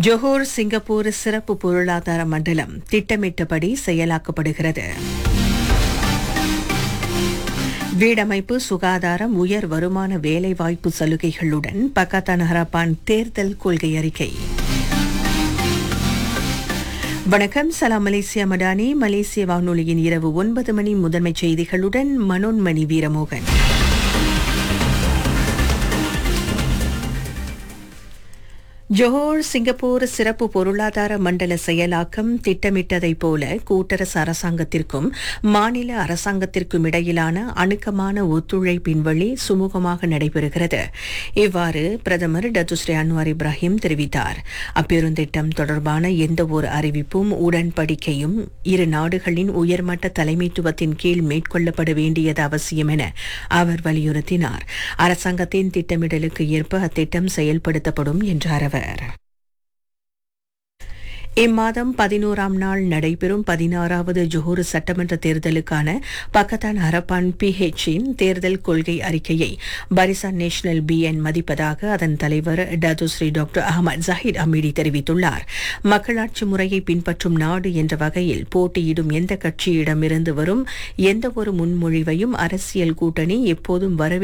Johor Singapore சிறப்பு பொருளாதார மண்டலம் திட்டமிட்டபடி செயலாக்கப்படுகிறது வீடமைப்பு சுகாதாரம் உயர் வருமான வேலைவாய்ப்பு சலுகைகளுடன் பக்காத்தான் ஹராப்பான் தேர்தல் கொள்கை அறிக்கை வணக்கம் சலாம் மலேசியா மடானி மலேசிய வானொலியின் இரவு ஒன்பது மணி முதன்மை செய்திகளுடன் மனோன்மணி வீரமோகன் ஜோஹர் சிங்கப்பூர் சிறப்பு பொருளாதார மண்டல செயலாக்கம் திட்டமிட்டதைப் போல கூட்டரசு அரசாங்கத்திற்கும் மாநில அரசாங்கத்திற்கும் இடையிலான அணுக்கமான ஒத்துழைப்பின் வழி சுமூகமாக நடைபெறுகிறது இவ்வாறு பிரதமர் டத்துஸ்ரீ அன்வார் இப்ராஹிம் தெரிவித்தார் அப்பெருந்திட்டம் தொடர்பான எந்த ஒரு அறிவிப்பும் உடன்படிக்கையும் இரு நாடுகளின் உயர்மட்ட தலைமைத்துவத்தின் கீழ் மேற்கொள்ளப்பட வேண்டியது அவசியம் என அவர் வலியுறுத்தினார் அரசாங்கத்தின் திட்டமிடலுக்கு ஏற்ப அத்திட்டம் செயல்படுத்தப்படும் என்றார் அவர் இம்மாதம் பதினோராம் நாள் நடைபெறும் பதினாறாவது ஜோஹர் சட்டமன்ற தேர்தலுக்கான பக்கத்தான் ஹரப்பான் பிஹெச்சின் தேர்தல் கொள்கை அறிக்கையை பரிசான் நேஷனல் பிஎன் மதிப்பதாக அதன் தலைவர் Datuk Seri doctor Ahmad Zahid Hamidi தெரிவித்துள்ளார் மக்களாட்சி முறையை பின்பற்றும் நாடு என்ற வகையில் போட்டியிடும் எந்த கட்சியிடமிருந்து வரும் எந்த ஒரு முன்மொழிவையும் அரசியல் கூட்டணி எப்போதும் வரவே